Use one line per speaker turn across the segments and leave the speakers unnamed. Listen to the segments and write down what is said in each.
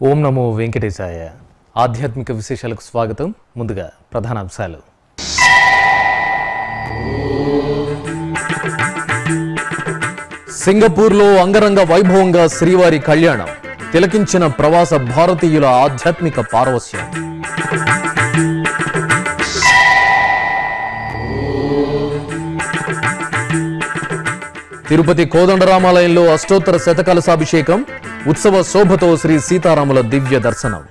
ఓం నమో వెంకటేశాయ ఆధ్యాత్మిక విశేషాలకు స్వాగతం ముందుగా ప్రధాన అంశాలు సింగపూర్లో అంగరంగ వైభవంగా శ్రీవారి కళ్యాణం తిలకించిన ప్రవాస భారతీయుల ఆధ్యాత్మిక పారవస్యం తిరుపతి కోదండరామాలయంలో అష్టోత్తర శతకలసాభిషేకం ఉత్సవ శోభతో శ్రీ సీతారాముల దివ్య దర్శనం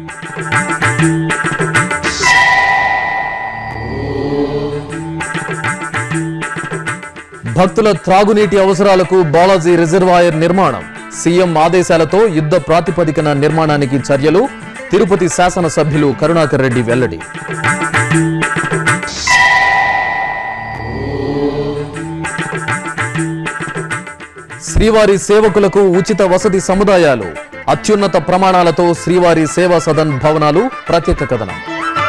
భక్తుల త్రాగునీటి అవసరాలకు బాలాజీ రిజర్వాయర్ నిర్మాణం సీఎం ఆదేశాలతో యుద్ధ ప్రాతిపదికన నిర్మాణానికి చర్యలు తిరుపతి శాసనసభ్యులు కరుణాకర్ రెడ్డి వెల్లడి శ్రీవారి సేవకులకు ఉచిత వసతి సముదాయాలు అత్యున్నత ప్రమాణాలతో శ్రీవారి సేవా సదన్ భవనాలు ప్రత్యేక కథనం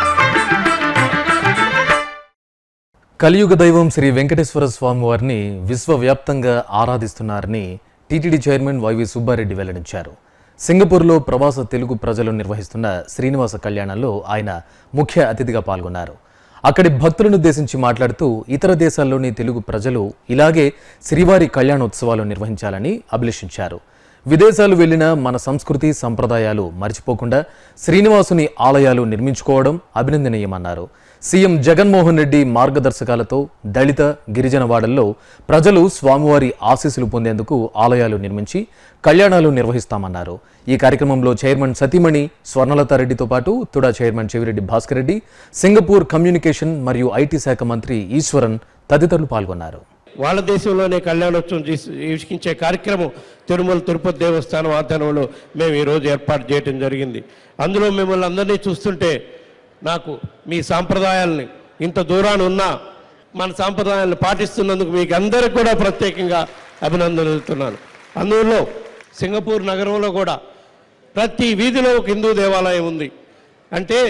కలియుగ దైవం శ్రీ వెంకటేశ్వర స్వామి వారిని విశ్వవ్యాప్తంగా ఆరాధిస్తున్నారని టీటీడీ చైర్మన్ వైవి సుబ్బారెడ్డి వెల్లడించారు సింగపూర్లో ప్రవాస తెలుగు ప్రజలు నిర్వహిస్తున్న శ్రీనివాస కళ్యాణంలో ఆయన ముఖ్య అతిథిగా పాల్గొన్నారు అక్కడి భక్తులను ఉద్దేశించి మాట్లాడుతూ ఇతర దేశాల్లోని తెలుగు ప్రజలు ఇలాగే శ్రీవారి కళ్యాణోత్సవాలు నిర్వహించాలని అభిలషించారు విదేశాలు వెళ్లిన మన సంస్కృతి సంప్రదాయాలు మర్చిపోకుండా శ్రీనివాసుని ఆలయాలు నిర్మించుకోవడం అభినందనీయమన్నారు సీఎం జగన్మోహన్ రెడ్డి మార్గదర్శకాలతో దళిత గిరిజన వాడల్లో ప్రజలు స్వామివారి ఆశీస్సులు పొందేందుకు ఆలయాలు నిర్మించి కళ్యాణాలు నిర్వహిస్తామన్నారు ఈ కార్యక్రమంలో చైర్మన్ సతీమణి స్వర్ణలతారెడ్డితో పాటు TUDA chairman Chevireddy Bhaskar Reddy Singapore communication మరియు ఐటీ శాఖ మంత్రి ఈశ్వరన్ తదితరులు పాల్గొన్నారు
వాళ్ళ దేశంలోనే కళ్యాణోత్సవం తీసి వీక్షించే కార్యక్రమం తిరుమల తిరుపతి దేవస్థానం ఆధ్వర్యంలో మేము ఈరోజు ఏర్పాటు చేయడం జరిగింది అందులో మిమ్మల్ని అందరినీ చూస్తుంటే నాకు మీ సాంప్రదాయాల్ని ఇంత దూరాన ఉన్నా మన సాంప్రదాయాలను పాటిస్తున్నందుకు మీకు అందరికి కూడా ప్రత్యేకంగా అభినందనలుతున్నాను అందులో సింగపూర్ నగరంలో కూడా ప్రతి వీధిలో ఒక హిందూ దేవాలయం ఉంది అంటే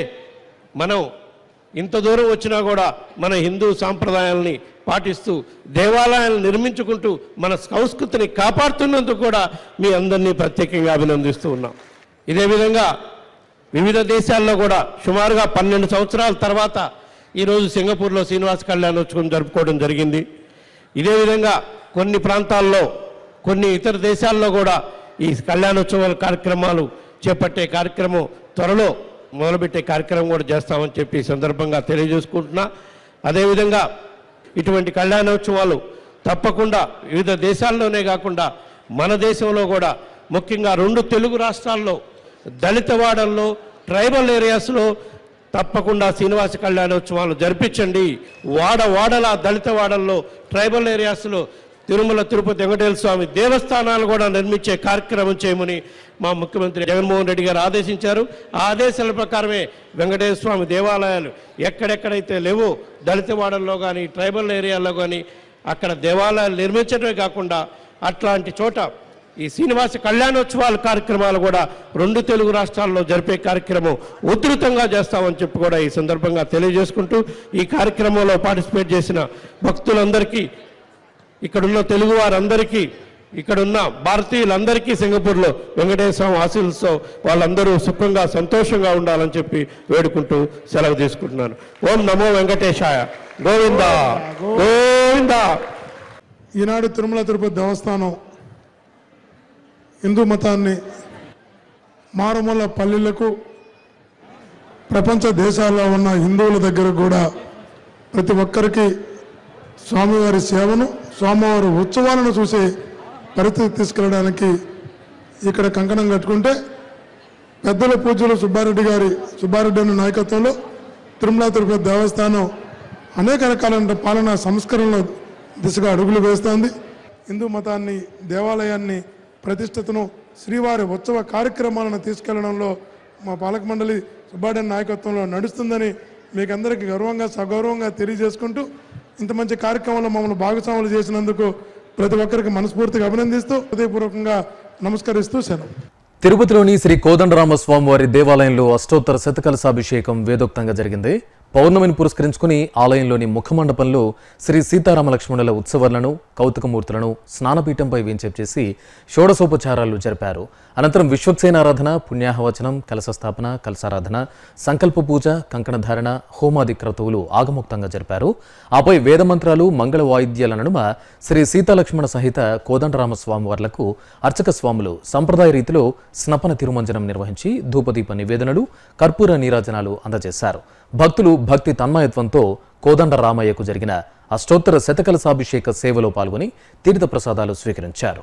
మనం ఇంత దూరం వచ్చినా కూడా మన హిందూ సాంప్రదాయాల్ని పాటిస్తూ దేవాలయాలను నిర్మించుకుంటూ మన సంస్కృతిని కాపాడుతున్నందుకు కూడా మీ అందరినీ ప్రత్యేకంగా అభినందిస్తూ ఉన్నాం ఇదే విధంగా వివిధ దేశాల్లో కూడా సుమారుగా పన్నెండు సంవత్సరాల తర్వాత ఈరోజు సింగపూర్లో శ్రీనివాస కళ్యాణోత్సవం జరుపుకోవడం జరిగింది ఇదే విధంగా కొన్ని ప్రాంతాల్లో కొన్ని ఇతర దేశాల్లో కూడా ఈ కళ్యాణోత్సవాల కార్యక్రమాలు చేపట్టే కార్యక్రమం త్వరలో మొదలుపెట్టే కార్యక్రమం కూడా చేస్తామని చెప్పి ఈ సందర్భంగా తెలియజేసుకుంటున్నా అదేవిధంగా ఇటువంటి కళ్యాణోత్సవాలు తప్పకుండా వివిధ దేశాల్లోనే కాకుండా మన దేశంలో కూడా ముఖ్యంగా రెండు తెలుగు రాష్ట్రాల్లో దళితవాడల్లో ట్రైబల్ ఏరియాస్లో తప్పకుండా శ్రీనివాస కళ్యాణోత్సవాలు జరిపించండి వాడ వాడల దళిత వాడల్లో ట్రైబల్ ఏరియాస్లో తిరుమల తిరుపతి వెంకటేశ్వర స్వామి దేవస్థానాలు కూడా నిర్మించే కార్యక్రమం చేయమని మా ముఖ్యమంత్రి జగన్మోహన్ రెడ్డి గారు ఆదేశించారు ఆ ఆదేశాల ప్రకారమే వెంకటేశ్వర స్వామి దేవాలయాలు ఎక్కడెక్కడైతే లేవో దళిత వాడల్లో కానీ ట్రైబల్ ఏరియాలో కానీ అక్కడ దేవాలయాలు నిర్మించడమే కాకుండా అట్లాంటి చోట ఈ శ్రీనివాస కళ్యాణోత్సవాల కార్యక్రమాలు కూడా రెండు తెలుగు రాష్ట్రాల్లో జరిపే కార్యక్రమం ఉధృతంగా చేస్తామని చెప్పి కూడా ఈ సందర్భంగా తెలియజేసుకుంటూ ఈ కార్యక్రమంలో పార్టిసిపేట్ చేసిన భక్తులందరికీ ఇక్కడున్న తెలుగు వారందరికీ ఇక్కడున్న భారతీయులందరికీ సింగపూర్లో వెంకటేశ్వర స్వామి ఆశీస్సుతో వాళ్ళందరూ సుఖంగా సంతోషంగా ఉండాలని చెప్పి వేడుకుంటూ సెలవు తీసుకుంటున్నాను ఓం నమో వెంకటేశాయ గోవింద గోవింద
ఈనాడు తిరుమల తిరుపతి దేవస్థానం హిందూ మతాన్ని మారుమూల పల్లెలకు ప్రపంచ దేశాల్లో ఉన్న హిందువుల దగ్గర కూడా ప్రతి ఒక్కరికి స్వామివారి సేవను స్వామివారి ఉత్సవాలను చూసే పరిస్థితి తీసుకెళ్ళడానికి ఇక్కడ కంకణం కట్టుకుంటే పెద్దల పూజలు సుబ్బారెడ్డి గారి సుబ్బారెడ్డి అనే నాయకత్వంలో తిరుమల తిరుపతి దేవస్థానం అనేక రకాలైన పాలనా సంస్కరణల దిశగా అడుగులు వేస్తోంది హిందూ మతాన్ని దేవాలయాన్ని ప్రతిష్టతను శ్రీవారి ఉత్సవ కార్యక్రమాలను తీసుకెళ్లడంలో మా పాలక మండలి సుబ్బారెడ్డి నాయకత్వంలో నడుస్తుందని మీకందరికీ గర్వంగా సగౌరవంగా తెలియజేసుకుంటూ ఇంత మంచి కార్యక్రమంలో మమ్మల్ని భాగస్వాములు చేసినందుకు ప్రతి ఒక్కరికి మనస్ఫూర్తిగా అభినందిస్తూ హృదయపూర్వకంగా నమస్కరిస్తూ సెలవు
తిరుపతిలోని శ్రీ కోదండరామ స్వామివారి దేవాలయంలో అష్టోత్తర శతకలసాభిషేకం వేదోక్తంగా జరిగింది పౌర్ణమిని పురస్కరించుకుని ఆలయంలోని ముఖమండపంలో శ్రీ సీతారామ లక్ష్మణుల ఉత్సవాలను కౌతుకమూర్తులను స్నానపీఠంపై వేంచేపు చేసి షోడసోపచారాలు జరిపారు అనంతరం విశ్వక్సేనారాధన పుణ్యాహవచనం కలశ స్థాపన కలశారాధన సంకల్ప పూజ కంకణధారణ హోమాది క్రతువులు ఆగముక్తంగా జరిపారు ఆపై వేదమంత్రాలు మంగళ వాయిద్యాల నడుమ శ్రీ సీతాలక్ష్మణ సహిత కోదండరామ స్వామివార్లకు అర్చక స్వాములు సంప్రదాయ రీతిలో స్నపన తిరుమంజనం నిర్వహించి ధూపదీప నివేదనలు కర్పూర నీరాజనాలు అందజేశారు భక్తులు భక్తి తన్మయత్వంతో కోదండ రామయ్యకు జరిగిన అష్టోత్తర శతకలసాభిషేక సేవలో పాల్గొని తీర్థ ప్రసాదాలు స్వీకరించారు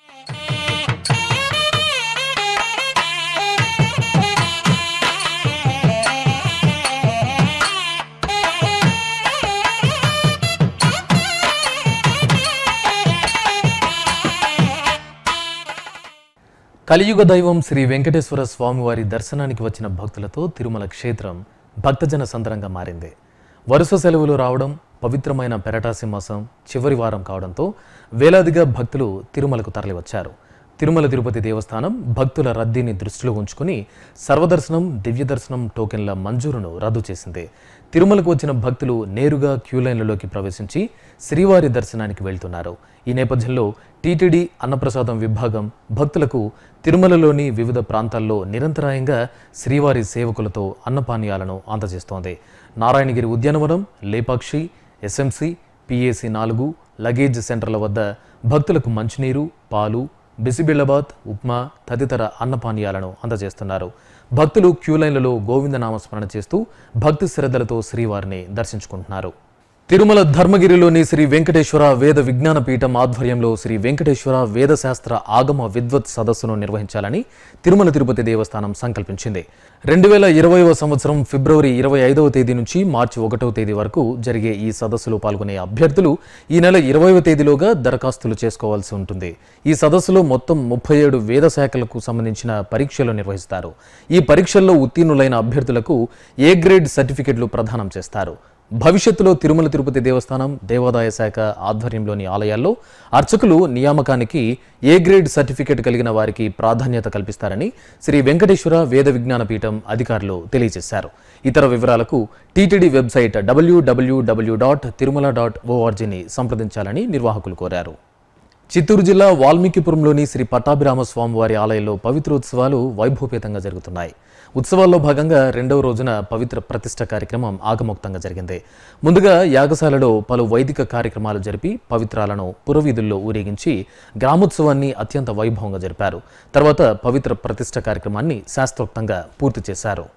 కలియుగ దైవం శ్రీ వెంకటేశ్వర స్వామివారి దర్శనానికి వచ్చిన భక్తులతో తిరుమల క్షేత్రం భక్తజన సందరంగా మారింది వరుస సెలవులు రావడం పవిత్రమైన పెరటాసి మాసం చివరి వారం కావడంతో వేలాదిగా భక్తులు తిరుమలకు తరలివచ్చారు తిరుమల తిరుపతి దేవస్థానం భక్తుల రద్దీని దృష్టిలో ఉంచుకుని సర్వదర్శనం దివ్య దర్శనం టోకెన్ల మంజూరును రద్దు చేసింది తిరుమలకు వచ్చిన భక్తులు నేరుగా క్యూ లైన్లలోకి ప్రవేశించి శ్రీవారి దర్శనానికి వెళ్తున్నారు ఈ నేపథ్యంలో టీటీడీ అన్నప్రసాదం విభాగం భక్తులకు తిరుమలలోని వివిధ ప్రాంతాల్లో నిరంతరాయంగా శ్రీవారి సేవకులతో అన్నపానీయాలను అందజేస్తోంది నారాయణగిరి ఉద్యానవనం లేపాక్షి ఎస్ఎంసి పిఏసి నాలుగు లగేజ్ సెంటర్ల వద్ద భక్తులకు మంచినీరు పాలు బిసిబిళ్ళబాద్ ఉప్మా తదితర అన్నపానీయాలను అందజేస్తున్నారు భక్తులు క్యూ లైన్లలో గోవిందనామస్మరణ చేస్తూ భక్తి శ్రద్ధలతో శ్రీవారిని దర్శించుకుంటున్నారు తిరుమల ధర్మగిరిలోని శ్రీ వెంకటేశ్వర వేద విజ్ఞాన పీఠం ఆధ్వర్యంలో శ్రీ వెంకటేశ్వర వేదశాస్త్ర ఆగమ విద్వత్ సదస్సును నిర్వహించాలని తిరుమల తిరుపతి దేవస్థానం సంకల్పించింది రెండు వేల ఇరవైవ సంవత్సరం ఫిబ్రవరి ఇరవై ఐదవ తేదీ నుంచి మార్చి ఒకటవ తేదీ వరకు జరిగే ఈ సదస్సులో పాల్గొనే అభ్యర్థులు ఈ నెల ఇరవైవ తేదీలోగా దరఖాస్తులు చేసుకోవాల్సి ఉంటుంది ఈ సదస్సులో మొత్తం ముప్పై ఏడు వేద శాఖలకు సంబంధించిన పరీక్షలు నిర్వహిస్తారు ఈ పరీక్షల్లో ఉత్తీర్ణులైన అభ్యర్థులకు ఏ గ్రేడ్ సర్టిఫికెట్లు ప్రదానం చేస్తారు భవిష్యత్తులో తిరుమల తిరుపతి దేవస్థానం దేవాదాయ శాఖ ఆధ్వర్యంలోని ఆలయాల్లో అర్చకులు నియామకానికి ఏ గ్రేడ్ సర్టిఫికెట్ కలిగిన వారికి ప్రాధాన్యత కల్పిస్తారని శ్రీ వెంకటేశ్వర వేద విజ్ఞాన పీఠం అధికారులు తెలియజేశారు ఇతర వివరాలకు TTD website WWW dot Tirumala dot ఓఆర్జీని సంప్రదించాలని నిర్వాహకులు కోరారు చిత్తూరు జిల్లా వాల్మీకిపురంలోని శ్రీ పట్టాభిరామ స్వామివారి ఆలయంలో పవిత్రోత్సవాలు వైభవపేతంగా జరుగుతున్నాయి ఉత్సవాల్లో భాగంగా రెండవ రోజున పవిత్ర ప్రతిష్ట కార్యక్రమం ఆగమోక్తంగా జరిగింది ముందుగా యాగశాలలో పలు వైదిక కార్యక్రమాలు జరిపి పవిత్రాలను పురవీధుల్లో ఊరేగించి గ్రామోత్సవాన్ని అత్యంత వైభవంగా జరిపారు తర్వాత పవిత్ర ప్రతిష్ట కార్యక్రమాన్ని శాస్త్రోక్తంగా పూర్తి చేశారు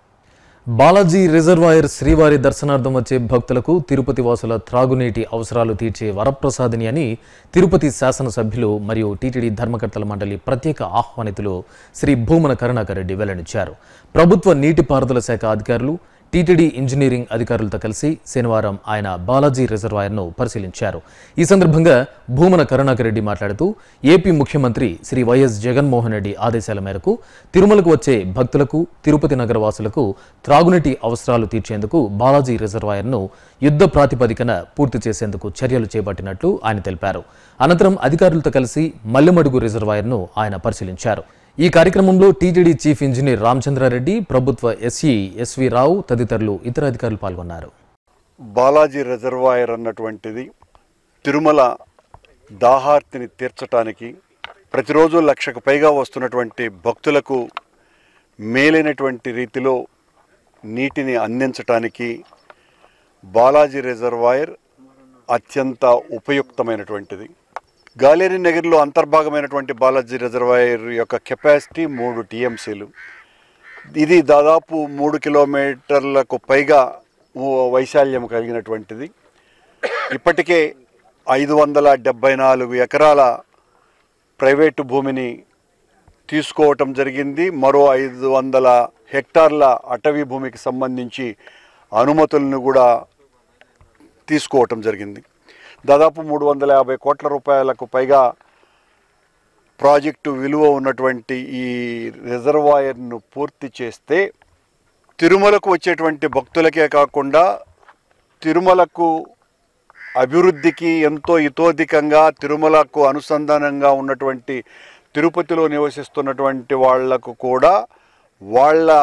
బాలాజీ రిజర్వాయర్ శ్రీవారి దర్శనార్థం వచ్చే భక్తులకు తిరుపతి వాసుల త్రాగునీటి అవసరాలు తీర్చే వరప్రసాదిని అని తిరుపతి శాసనసభ్యులు మరియు టీటీడీ ధర్మకర్తల మండలి ప్రత్యేక ఆహ్వానితులు శ్రీ భూమన కరుణాకర్ రెడ్డి వెల్లడించారు ప్రభుత్వ నీటిపారుదల శాఖ అధికారులు టీటీడీ ఇంజనీరింగ్ అధికారులతో కలిసి శనివారం ఆయన బాలాజీ రిజర్వాయర్ను పరిశీలించారు ఈ సందర్భంగా భూమన కరుణాకర్ రెడ్డి మాట్లాడుతూ ఏపీ ముఖ్యమంత్రి శ్రీ వైఎస్ జగన్మోహన్ రెడ్డి ఆదేశాల మేరకు తిరుమలకు వచ్చే భక్తులకు తిరుపతి నగర వాసులకు త్రాగునీటి అవసరాలు తీర్చేందుకు బాలాజీ రిజర్వాయర్ను యుద్ధ ప్రాతిపదికన పూర్తి చేసేందుకు చర్యలు చేపట్టినట్లు ఆయన తెలిపారు అనంతరం అధికారులతో కలిసి మల్లెమడుగు రిజర్వాయర్ను ఆయన పరిశీలించారు ఈ కార్యక్రమంలో టీటీడీ చీఫ్ ఇంజనీర్ రామచంద్రారెడ్డి ప్రభుత్వ ఎస్ఈ ఎస్వి రావు తదితరులు ఇతర అధికారులు పాల్గొన్నారు
బాలాజీ రిజర్వాయర్ అన్నటువంటిది తిరుమల దాహార్తిని తీర్చటానికి ప్రతిరోజు లక్షకు పైగా వస్తున్నటువంటి భక్తులకు మేలైనటువంటి రీతిలో నీటిని అందించటానికి బాలాజీ రిజర్వాయర్ అత్యంత ఉపయుక్తమైనటువంటిది గాలేరి నగర్లో అంతర్భాగమైనటువంటి బాలాజీ రిజర్వాయర్ యొక్క కెపాసిటీ మూడు టీఎంసీలు ఇది దాదాపు మూడు కిలోమీటర్లకు పైగా ఊ- వైశాల్యం కలిగినటువంటిది ఇప్పటికే ఐదు వందల డెబ్బై నాలుగు ఎకరాల ప్రైవేటు భూమిని తీసుకోవటం జరిగింది మరో ఐదు వందల హెక్టార్ల అటవీ భూమికి సంబంధించి అనుమతులను కూడా తీసుకోవటం జరిగింది దాదాపు మూడు వందల యాభై కోట్ల రూపాయలకు పైగా ప్రాజెక్టు విలువ ఉన్నటువంటి ఈ రిజర్వాయర్ను పూర్తి చేస్తే తిరుమలకు వచ్చేటువంటి భక్తులకే కాకుండా తిరుమలకు అభివృద్ధికి ఎంతో ఇతోధికంగా తిరుమలకు అనుసంధానంగా ఉన్నటువంటి తిరుపతిలో నివసిస్తున్నటువంటి వాళ్లకు కూడా వాళ్ళ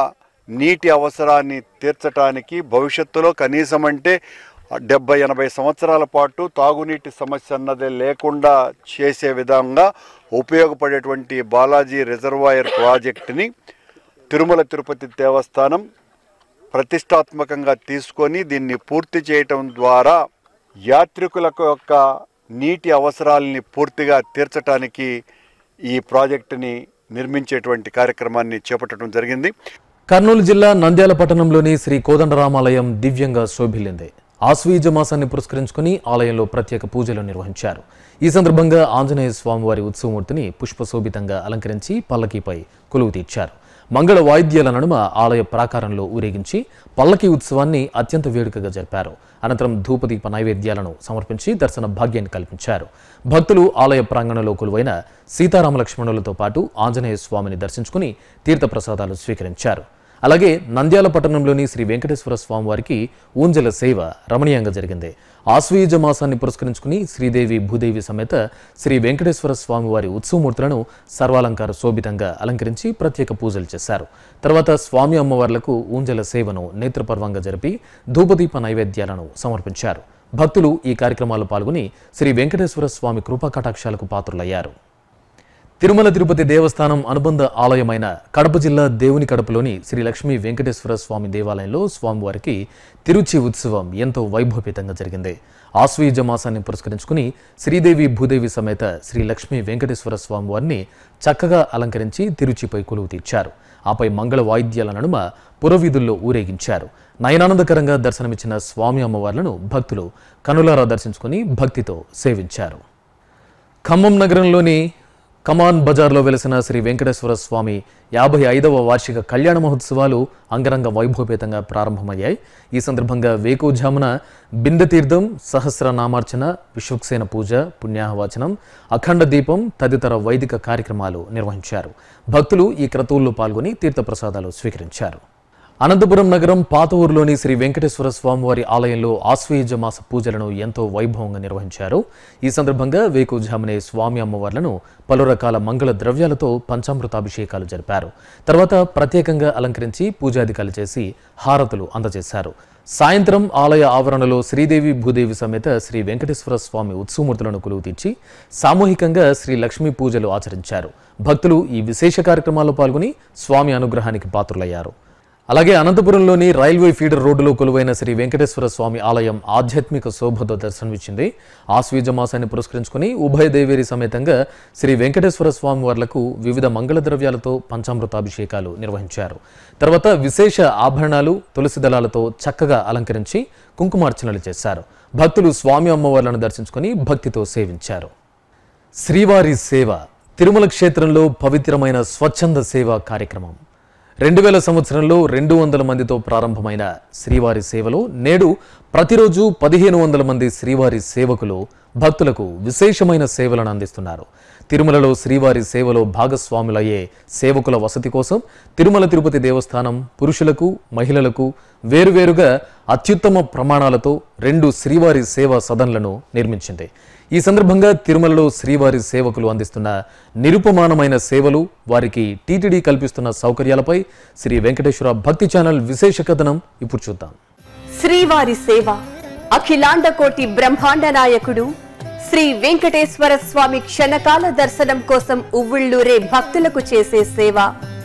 నీటి అవసరాన్ని తీర్చడానికి భవిష్యత్తులో కనీసం అంటే డెబ్బై ఎనభై సంవత్సరాల పాటు తాగునీటి సమస్య అన్నది లేకుండా చేసే విధంగా ఉపయోగపడేటువంటి బాలాజీ రిజర్వాయర్ ప్రాజెక్టుని తిరుమల తిరుపతి దేవస్థానం ప్రతిష్టాత్మకంగా తీసుకొని దీన్ని పూర్తి చేయటం ద్వారా యాత్రికులకు యొక్క నీటి అవసరాలని పూర్తిగా తీర్చడానికి ఈ ప్రాజెక్టుని నిర్మించేటువంటి కార్యక్రమాన్ని చేపట్టడం జరిగింది
కర్నూలు జిల్లా నంద్యాల పట్టణంలోని శ్రీ కోదండరామాలయం దివ్యంగా శోభిల్లింది ఆశ్వీజ మాసాన్ని పురస్కరించుకుని ఆలయంలో ప్రత్యేక పూజలు నిర్వహించారు ఈ సందర్భంగా ఆంజనేయ స్వామివారి ఉత్సవమూర్తిని పుష్పశోభితంగా అలంకరించి పల్లకీపై కొలువు తీర్చారు మంగళ వాయిద్యాల నడుమ ఆలయ ప్రాకారంలో ఊరేగించి పల్లకి ఉత్సవాన్ని అత్యంత వేడుకగా జరిపారు అనంతరం ధూపదీప నైవేద్యాలను సమర్పించి దర్శన భాగ్యాన్ని కల్పించారు భక్తులు ఆలయ ప్రాంగణంలో కొలువైన సీతారామ లక్ష్మణులతో పాటు ఆంజనేయ స్వామిని దర్శించుకుని తీర్థప్రసాదాలు స్వీకరించారు అలాగే నంద్యాల పట్టణంలోని శ్రీ వెంకటేశ్వర స్వామి వారికి ఊంజల సేవ రమణీయంగా జరిగింది ఆశ్వయుజ మాసాన్ని పురస్కరించుకుని శ్రీదేవి భూదేవి సమేత శ్రీ వెంకటేశ్వర స్వామి వారి ఉత్సవమూర్తులను సర్వాలంకార శోభితంగా అలంకరించి ప్రత్యేక పూజలు చేశారు తర్వాత స్వామి అమ్మవార్లకు ఊంజల సేవను నేత్రపర్వంగా జరిపి ధూపదీప నైవేద్యాలను సమర్పించారు భక్తులు ఈ కార్యక్రమాల్లో పాల్గొని శ్రీ వెంకటేశ్వర స్వామి కృపా కటాక్షాలకు పాత్రులయ్యారు తిరుమల తిరుపతి దేవస్థానం అనుబంధ ఆలయమైన కడప జిల్లా దేవుని కడపలోని శ్రీ లక్ష్మీ వెంకటేశ్వర స్వామి దేవాలయంలో స్వామివారికి తిరుచి ఉత్సవం ఎంతో వైభవపేతంగా జరిగింది ఆశ్వయుజ మాసాన్ని పురస్కరించుకుని శ్రీదేవి భూదేవి సమేత శ్రీ లక్ష్మీ వెంకటేశ్వర స్వామి వారిని చక్కగా అలంకరించి తిరుచిపై కొలువు తీర్చారు ఆపై మంగళ వాయిద్యాల నడుమ పురవీధుల్లో ఊరేగించారు నయనానందకరంగా దర్శనమిచ్చిన స్వామి అమ్మవార్లను భక్తులు కనులారా దర్శించుకుని భక్తితో సేవించారు ఖమ్మం నగరంలోని కమాన్ బజార్లో వెలిసిన శ్రీ వెంకటేశ్వర స్వామి యాభై ఐదవ వార్షిక కళ్యాణ మహోత్సవాలు అంగరంగ వైభవపేతంగా ప్రారంభమయ్యాయి ఈ సందర్భంగా వేకోజామున బిందతీర్థం సహస్రనామార్చన విశ్వక్సేన పూజ పుణ్యాహవాచనం అఖండ దీపం తదితర వైదిక కార్యక్రమాలు నిర్వహించారు భక్తులు ఈ క్రతువుల్లో పాల్గొని తీర్థప్రసాదాలు స్వీకరించారు అనంతపురం నగరం పాత ఊరులోని శ్రీ వెంకటేశ్వర స్వామివారి ఆలయంలో ఆశ్వయుజ మాస పూజలను ఎంతో వైభవంగా నిర్వహించారు ఈ సందర్భంగా వేకుజామునే స్వామి అమ్మవార్లను పలు రకాల మంగళ ద్రవ్యాలతో పంచామృతాభిషేకాలు జరిపారు తర్వాత ప్రత్యేకంగా అలంకరించి పూజాధికాలు చేసి హారతులు అందజేశారు సాయంత్రం ఆలయ ఆవరణలో శ్రీదేవి భూదేవి సమేత శ్రీ వెంకటేశ్వర స్వామి ఉత్సవమూర్తులను కొలువు తీర్చి సామూహికంగా శ్రీ లక్ష్మీ పూజలు ఆచరించారు భక్తులు ఈ విశేష కార్యక్రమాల్లో పాల్గొని స్వామి అనుగ్రహానికి పాత్రులయ్యారు అలాగే అనంతపురంలోని రైల్వే ఫీడర్ రోడ్డులో కొలువైన శ్రీ వెంకటేశ్వర స్వామి ఆలయం ఆధ్యాత్మిక శోభతో దర్శనమిచ్చింది ఆశ్వీజ మాసాన్ని పురస్కరించుకుని ఉభయ దేవేరి సమేతంగా శ్రీ వెంకటేశ్వర స్వామి వార్లకు వివిధ మంగళ ద్రవ్యాలతో పంచామృతాభిషేకాలు నిర్వహించారు తర్వాత విశేష ఆభరణాలు తులసి దళాలతో చక్కగా అలంకరించి కుంకుమార్చనలు చేశారు భక్తులు స్వామి అమ్మవార్లను దర్శించుకుని భక్తితో సేవించారు శ్రీవారి సేవ తిరుమల క్షేత్రంలో పవిత్రమైన స్వచ్ఛంద సేవ కార్యక్రమం రెండు వేల సంవత్సరంలో రెండు వందల మందితో ప్రారంభమైన శ్రీవారి సేవలో నేడు ప్రతిరోజు పదిహేను వందల మంది శ్రీవారి సేవకులు భక్తులకు విశేషమైన సేవలను అందిస్తున్నారు తిరుమలలో శ్రీవారి సేవలో భాగస్వాములయ్యే సేవకుల వసతి కోసం తిరుమల తిరుపతి దేవస్థానం పురుషులకు మహిళలకు వేరువేరుగా అత్యుత్తమ ప్రమాణాలతో రెండు శ్రీవారి సేవా సదన్లను నిర్మించింది ఈ సందర్భంగా తిరుమలలో శ్రీవారి సేవకులు అందిస్తున్న నిరుపమానమైన సేవలు వారికి టీటీడీ కల్పిస్తున్న సౌకర్యాలపై శ్రీ వెంకటేశ్వర భక్తి ఛానల్ విశేష కథనం ఇప్పుడు చూద్దాం
శ్రీవారి సేవ అఖిలాండ కోటి బ్రహ్మాండ నాయకుడు శ్రీ వెంకటేశ్వర స్వామి క్షణకాల దర్శనం కోసం ఉవ్విళ్ళూరే భక్తులకు చేసే సేవ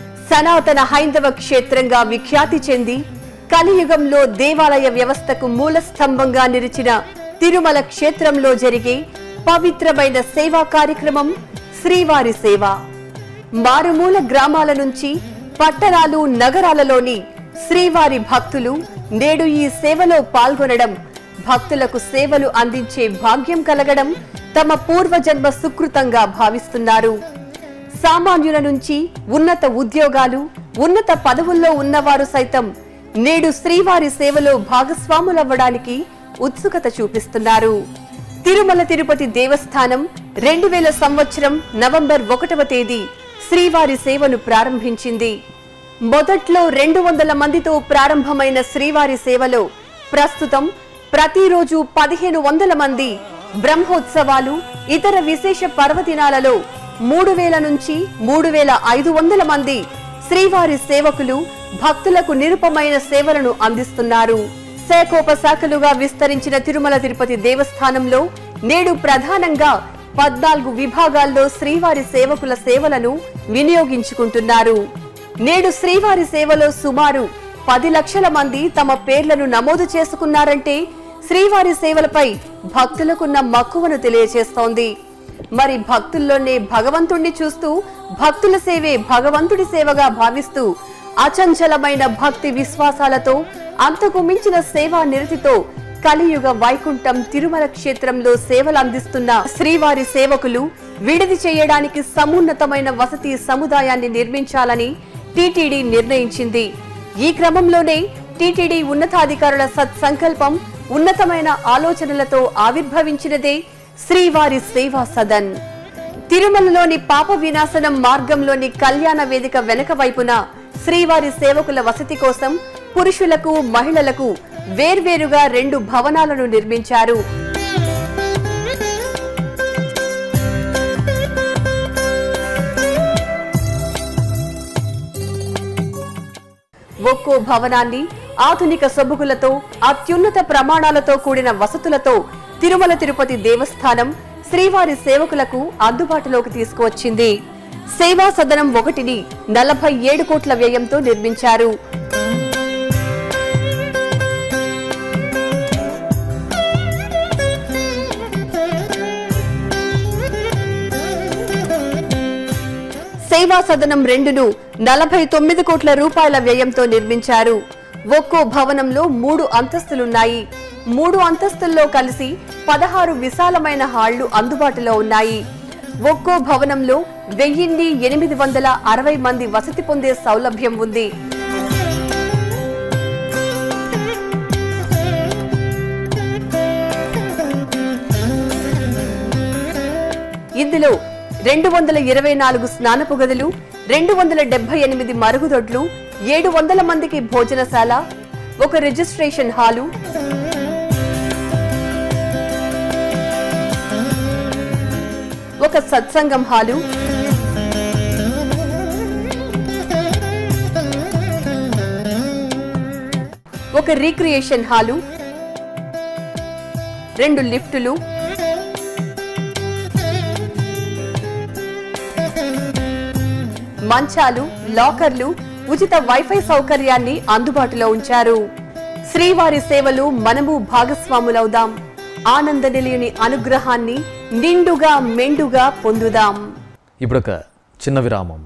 సనాతన హైందవ క్షేత్రంగా విఖ్యాతి చెంది కలియుగంలో దేవాలయ వ్యవస్థకు మూల స్తంభంగా నిలిచిన తిరుమల క్షేత్రంలో జరిగే పవిత్రమైన సేవా కార్యక్రమం శ్రీవారి సేవ మారుమూల గ్రామాల నుంచి పట్టణాలు నగరాలలోని శ్రీవారి భక్తులు నేడు ఈ సేవలో పాల్గొనడం భక్తులకు సేవలు అందించే భాగ్యం కలగడం తమ పూర్వజన్మ సుకృతంగా భావిస్తున్నారు సామాన్యుల నుంచి ఉన్నత ఉద్యోగాలు ఉన్నత పదవుల్లో ఉన్నవారు సైతం నేడు శ్రీవారి సేవలో భాగస్వాములవ్వడానికి ఉత్సుకత చూపిస్తున్నారు తిరుమల తిరుపతి దేవస్థానం రెండు వేల సంవత్సరం నవంబర్ ఒకటవ తేదీ శ్రీవారి సేవను ప్రారంభించింది మొదట్లో రెండు వందల మందితో ప్రారంభమైన శ్రీవారి సేవలో ప్రస్తుతం ప్రతిరోజు పదిహేను వందల మంది బ్రహ్మోత్సవాలు ఇతర విశేష పర్వదినాలలో మూడు వేల నుంచి మూడు వేల ఐదు వందల మంది శ్రీవారి సేవకులు భక్తులకు నిరుపమైన సేవలను అందిస్తున్నారు శాఖోపశాఖలుగా విస్తరించిన తిరుమల తిరుపతి దేవస్థానంలో నేడు ప్రధానంగా పద్నాలుగు విభాగాల్లో శ్రీవారి సేవకుల సేవలను వినియోగించుకుంటున్నారు నేడు శ్రీవారి సేవలో సుమారు పది లక్షల మంది తమ పేర్లను నమోదు చేసుకున్నారంటే శ్రీవారి సేవలపై భక్తులకున్న మక్కువను తెలియజేస్తోంది మరి భక్తుల్లోనే భగవంతుణ్ణి చూస్తూ భక్తుల సేవే భగవంతుడి సేవగా భావిస్తూ అచంచలమైన భక్తి విశ్వాసాలతో అంతకు మించిన సేవా నిరతితో కలియుగ వైకుంఠం తిరుమల క్షేత్రంలో సేవలు అందిస్తున్న శ్రీవారి సేవకులు విడిది చేయడానికి సమున్నతమైన వసతి సముదాయాన్ని నిర్మించాలని టీటీడీ నిర్ణయించింది ఈ క్రమంలోనే టీటీడీ ఉన్నతాధికారుల సత్సంకల్పం ఉన్నతమైన ఆలోచనలతో ఆవిర్భవించినదే శ్రీవారి సేవా సదన్ తిరుమలలోని పాప వినాశనం మార్గంలోని కళ్యాణ వేదిక వెనక వైపున శ్రీవారి సేవకుల వసతి కోసం పురుషులకు మహిళలకు వేర్వేరుగా రెండు భవనాలను నిర్మించారు ఒక్కో భవనాన్ని ఆధునిక సొబగులతో అత్యున్నత ప్రమాణాలతో కూడిన వసతులతో తిరుమల తిరుపతి దేవస్థానం శ్రీవారి సేవకులకు అందుబాటులోకి తీసుకువచ్చింది సేవా సదనం ఒకటిని నలభై ఏడు కోట్ల వ్యయంతో నిర్మించారు సేవా సదనం రెండును నలభై తొమ్మిది కోట్ల రూపాయల వ్యయంతో నిర్మించారు ఒక్కో భవనంలో మూడు అంతస్తులున్నాయి మూడు అంతస్తుల్లో కలిసి పదహారు విశాలమైన హాళ్లు అందుబాటులో ఉన్నాయి ఒక్కో భవనంలో వెయ్యిన్ని ఎనిమిది వందల అరవై మంది వసతి పొందే సౌలభ్యం ఉంది ఇందులో రెండు వందల ఇరవై నాలుగు స్నానపు గదులు రెండు వందల డెబ్బై ఎనిమిది మరుగుదొడ్లు ఏడు వందల మందికి భోజనశాల ఒక రిజిస్ట్రేషన్ హాలు ఒక సత్సంగం హాలు ఒక రీక్రియేషన్ హాలు రెండు లిఫ్టులు మంచాలు లాకర్లు ఉచిత వైఫై సౌకర్యాన్ని అందుబాటులో ఉంచారు శ్రీవారి సేవలు మనము భాగస్వాములవుదాం ఆనంద నిలయుని అనుగ్రహాన్ని నిండుగా మెండుగా పొందుదాం
ఇప్పుడొక చిన్న విరామం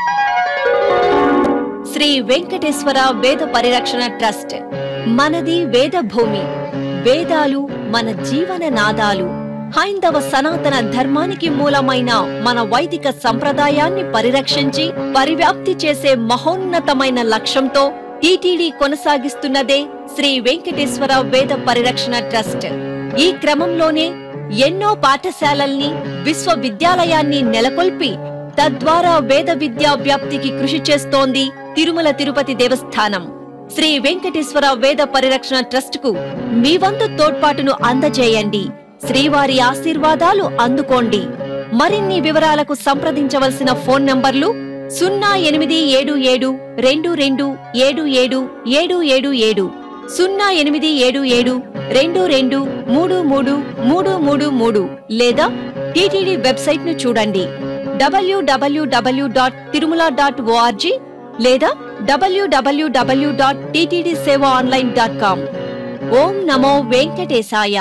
శ్రీ వెంకటేశ్వర వేద పరిరక్షణ ట్రస్ట్ మనది వేద భూమి వేదాలు మన జీవన నాదాలు హైందవ సనాతన ధర్మానికి మూలమైన మన వైదిక సంప్రదాయాన్ని పరిరక్షించి పరివ్యాప్తి చేసే మహోన్నతమైన లక్ష్యంతో టీటీడీ కొనసాగిస్తున్నదే శ్రీ వెంకటేశ్వర వేద పరిరక్షణ ట్రస్ట్ ఈ క్రమంలోనే ఎన్నో పాఠశాలల్ని విశ్వవిద్యాలయాన్ని నెలకొల్పి తద్వారా వేద విద్యా వ్యాప్తికి కృషి చేస్తోంది తిరుమల తిరుపతి దేవస్థానం శ్రీ వెంకటేశ్వర వేద పరిరక్షణ ట్రస్ట్ కు మీ వంతు తోడ్పాటును అందజేయండి శ్రీవారి ఆశీర్వాదాలు అందుకోండి మరిన్ని వివరాలకు సంప్రదించవలసిన ఫోన్ నంబర్లు సున్నా ఎనిమిది ఏడు ఏడు రెండు రెండు ఏడు ఏడు ఏడు ఏడు ఏడు సున్నా ఎనిమిది ఏడు ఏడు రెండు రెండు మూడు మూడు మూడు మూడు మూడు లేదా టీటీడీ వెబ్సైట్ ను చూడండి WWW dot Tirumala dot ORG లేదా WWW dot TTD seva online dot com ఓం నమో వెంకటేశాయ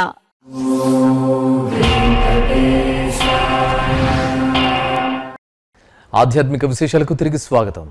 ఆధ్యాత్మిక విశేషాలకు తిరిగి స్వాగతం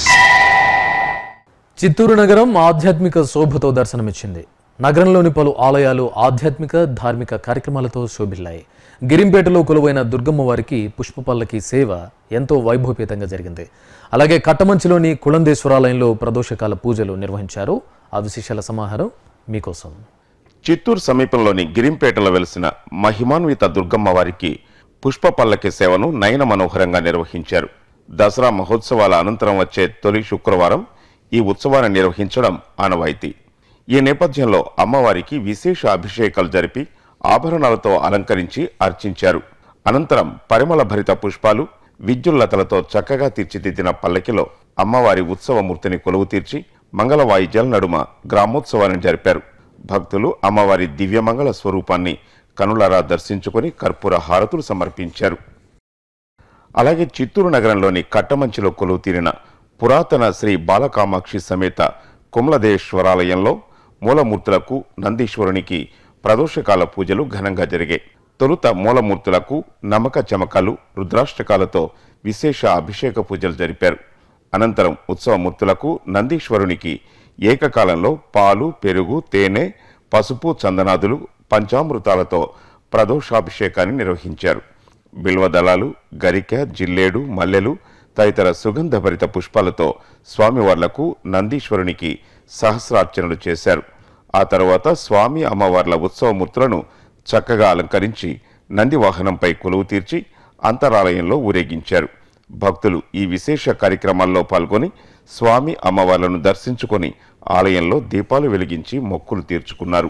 చిత్తూరు నగరం ఆధ్యాత్మిక శోభతో దర్శనమిచ్చింది నగరంలోని పలు ఆలయాలు ఆధ్యాత్మిక ధార్మిక కార్యక్రమాలతో శోభిల్లాయి గిరింపేటలో కొలువైన దుర్గమ్మ వారికి పుష్పపల్లకి సేవ ఎంతో వైభవపేతంగా జరిగింది అలాగే కట్టమంచిలోని కుళందేశ్వరాలయంలో ప్రదోషకాల పూజలు నిర్వహించారు ఆ విశేషాల సమాహారం మీకోసం
చిత్తూరు సమీపంలోని గిరింపేటలో వెలిసిన మహిమాన్విత దుర్గమ్మ వారికి పుష్ప పల్లకి సేవను నయన మనోహరంగా నిర్వహించారు దసరా మహోత్సవాల అనంతరం వచ్చే తొలి శుక్రవారం ఈ ఉత్సవాన్ని నిర్వహించడం ఆనవాయితీ ఈ నేపథ్యంలో అమ్మవారికి విశేష అభిషేకాలు జరిపి ఆభరణాలతో అలంకరించి అర్చించారు అనంతరం పరిమళ భరిత పుష్పాలు విద్యుల్లతలతో చక్కగా తీర్చిదిద్దిన పల్లకిలో అమ్మవారి ఉత్సవమూర్తిని కొలువు తీర్చి మంగళ వాయిద్యాల నడుమ గ్రామోత్సవాన్ని జరిపారు భక్తులు అమ్మవారి దివ్యమంగళ స్వరూపాన్ని కనులారా దర్శించుకొని కర్పూర హారతులు సమర్పించారు అలాగే చిత్తూరు నగరంలోని కట్టమంచిలో కొలువు తీరిన పురాతన శ్రీ బాలకామాక్షి సమేత కుమలదేశ్వరాలయంలో మూలమూర్తులకు నందీశ్వరునికి ప్రదోషకాల పూజలు ఘనంగా జరిగాయి తొలుత మూలమూర్తులకు నమక చమకాలు రుద్రాష్టకాలతో విశేష అభిషేక పూజలు జరిపారు అనంతరం ఉత్సవమూర్తులకు నందీశ్వరునికి ఏకకాలంలో పాలు పెరుగు తేనె పసుపు చందనాదులు పంచామృతాలతో ప్రదోషాభిషేకాన్ని నిర్వహించారు బిల్వదళాలు గరిక జిల్లేడు మల్లెలు తదితర సుగంధభరిత పుష్పాలతో స్వామివార్లకు నందీశ్వరునికి సహస్రార్చనలు చేశారు ఆ తర్వాత స్వామి అమ్మవార్ల ఉత్సవమూర్తులను చక్కగా అలంకరించి నంది వాహనంపై కొలువు తీర్చి అంతరాలయంలో ఊరేగించారు భక్తులు ఈ విశేష కార్యక్రమాల్లో పాల్గొని స్వామి అమ్మవార్లను దర్శించుకొని ఆలయంలో దీపాలు వెలిగించి మొక్కులు తీర్చుకున్నారు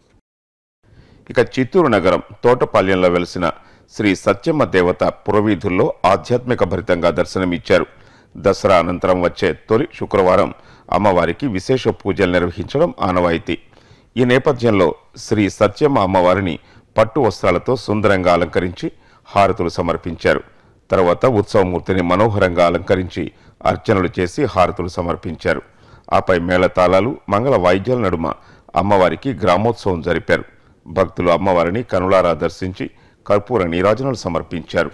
ఇక చిత్తూరు నగరం తోటపాల్యంలో వెలిసిన శ్రీ సత్యమ్మ దేవత పురవీధుల్లో ఆధ్యాత్మిక భరితంగా దర్శనమిచ్చారు దసరా అనంతరం వచ్చే తొలి శుక్రవారం అమ్మవారికి విశేష పూజలు నిర్వహించడం ఆనవాయితీ ఈ నేపథ్యంలో శ్రీ సత్యమ్మ అమ్మవారిని పట్టు వస్త్రాలతో సుందరంగా అలంకరించి హారతులు సమర్పించారు తర్వాత ఉత్సవమూర్తిని మనోహరంగా అలంకరించి అర్చనలు చేసి హారతులు సమర్పించారు ఆపై మేళతాళాలు మంగళ వాయిద్యాల నడుమ అమ్మవారికి గ్రామోత్సవం జరిపారు భక్తులు అమ్మవారిని కనులారా దర్శించి కర్పూర నీరాజనాలు సమర్పించారు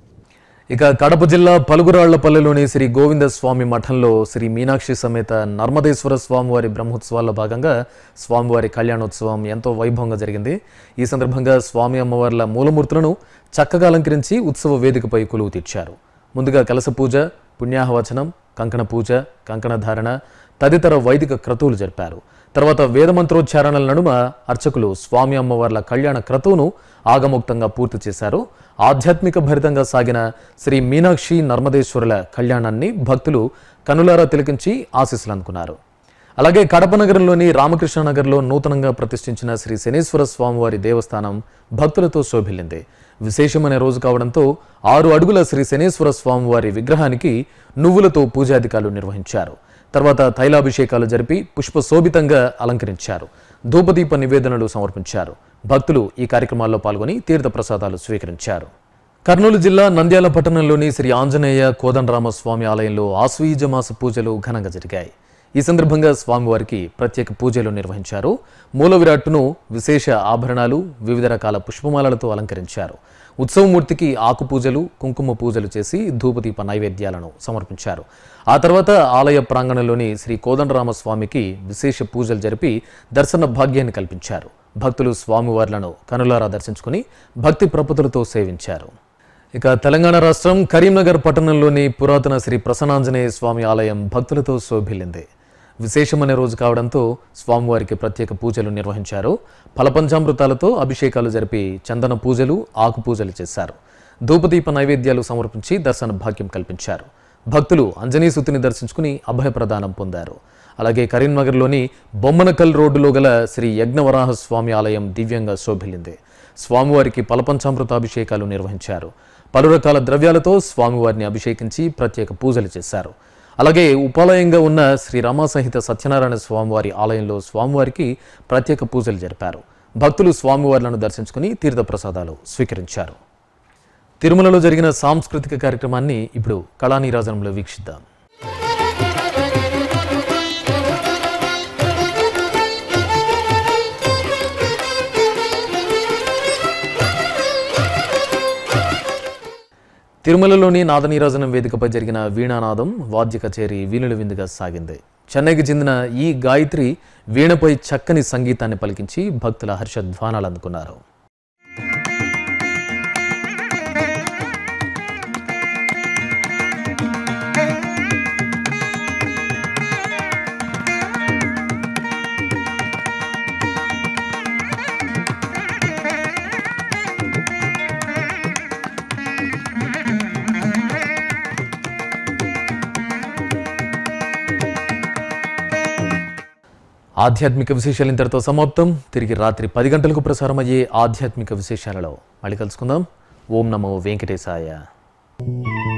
ఇక కడప జిల్లా పలుగురాళ్లపల్లెలోని శ్రీ గోవింద స్వామి మఠంలో శ్రీ మీనాక్షి సమేత నర్మదేశ్వర స్వామివారి బ్రహ్మోత్సవాల్లో భాగంగా స్వామివారి కళ్యాణోత్సవం ఎంతో వైభవంగా జరిగింది ఈ సందర్భంగా స్వామి అమ్మవార్ల మూలమూర్తులను చక్కగా అలంకరించి ఉత్సవ వేదికపై కొలువు తీర్చారు ముందుగా కలస పూజ పుణ్యాహవచనం కంకణ పూజ కంకణ ధారణ తదితర వైదిక క్రతువులు జరిపారు తర్వాత వేదమంత్రోచ్చారణల నడుమ అర్చకులు స్వామి అమ్మవార్ల కళ్యాణ క్రతువును ఆగముక్తంగా పూర్తి చేశారు ఆధ్యాత్మిక భరితంగా సాగిన శ్రీ మీనాక్షి నర్మదేశ్వరుల కళ్యాణాన్ని భక్తులు కనులారా తిలకించి ఆశీస్సులు అందుకున్నారు అలాగే కడప నగరంలోని రామకృష్ణ నగర్లో నూతనంగా ప్రతిష్ఠించిన శ్రీ శనేశ్వర స్వామివారి దేవస్థానం భక్తులతో శోభిల్లింది విశేషమైన రోజు కావడంతో ఆరు అడుగుల శ్రీ శనేశ్వర స్వామివారి విగ్రహానికి నువ్వులతో పూజాధికారులు నిర్వహించారు తర్వాత తైలాభిషేకాలు జరిపి పుష్పశోభితంగా అలంకరించారు ధూపదీప నివేదనలు సమర్పించారు భక్తులు ఈ కార్యక్రమాల్లో పాల్గొని తీర్థ ప్రసాదాలు స్వీకరించారు కర్నూలు జిల్లా నంద్యాల పట్టణంలోని శ్రీ ఆంజనేయ కోదండరామ స్వామి ఆలయంలో ఆశ్వీజ మాస పూజలు ఘనంగా జరిగాయి ఈ సందర్భంగా స్వామివారికి ప్రత్యేక పూజలు నిర్వహించారు మూల విరాట్టును విశేష ఆభరణాలు వివిధ రకాల పుష్పమాలలతో అలంకరించారు ఉత్సవమూర్తికి ఆకు పూజలు కుంకుమ పూజలు చేసి ధూపదీప నైవేద్యాలను సమర్పించారు ఆ తర్వాత ఆలయ ప్రాంగణంలోని శ్రీ కోదండరామ స్వామికి విశేష పూజలు జరిపి దర్శన భాగ్యాన్ని కల్పించారు భక్తులు స్వామివార్లను కనులారా దర్శించుకుని భక్తి ప్రపతులతో సేవించారు ఇక తెలంగాణ రాష్ట్రం కరీంనగర్ పట్టణంలోని పురాతన శ్రీ ప్రసన్నాంజనేయ స్వామి ఆలయం భక్తులతో శోభిల్లింది విశేషమైన రోజు కావడంతో స్వామివారికి ప్రత్యేక పూజలు నిర్వహించారు ఫలపంచామృతాలతో అభిషేకాలు జరిపి చందన పూజలు ఆకు పూజలు చేశారు ధూపదీప నైవేద్యాలు సమర్పించి దర్శన భాగ్యం కల్పించారు భక్తులు అంజనీసుతిని దర్శించుకుని అభయప్రదానం పొందారు అలాగే కరీంనగర్లోని బొమ్మనకల్ రోడ్డులో గల శ్రీ యజ్ఞవరాహ స్వామి ఆలయం దివ్యంగా శోభిల్లింది స్వామివారికి ఫలపంచామృతాభిషేకాలు నిర్వహించారు పలు రకాల ద్రవ్యాలతో స్వామివారిని అభిషేకించి ప్రత్యేక పూజలు చేశారు అలాగే ఉపాలయంగా ఉన్న శ్రీ రామసహిత సత్యనారాయణ స్వామివారి ఆలయంలో స్వామివారికి ప్రత్యేక పూజలు జరిపారు భక్తులు స్వామివార్లను దర్శించుకుని తీర్థప్రసాదాలు స్వీకరించారు తిరుమలలో జరిగిన సాంస్కృతిక కార్యక్రమాన్ని ఇప్పుడు కళానీరాజనంలో వీక్షిద్దాం తిరుమలలోని నాదనీరాజనం వేదికపై జరిగిన వీణానాదం వాద్య కచేరీ వీణుల విందుగా సాగింది చెన్నైకి చెందిన ఈ గాయత్రి వీణపై చక్కని సంగీతాన్ని పలికించి భక్తుల హర్షధ్వానాలు అందుకున్నారు ఆధ్యాత్మిక విశేషాలు ఇంతటితో సమాప్తం తిరిగి రాత్రి పది గంటలకు ప్రసారం అయ్యే ఆధ్యాత్మిక విశేషాలలో మళ్ళీ కలుసుకుందాం ఓం నమో వెంకటేశాయ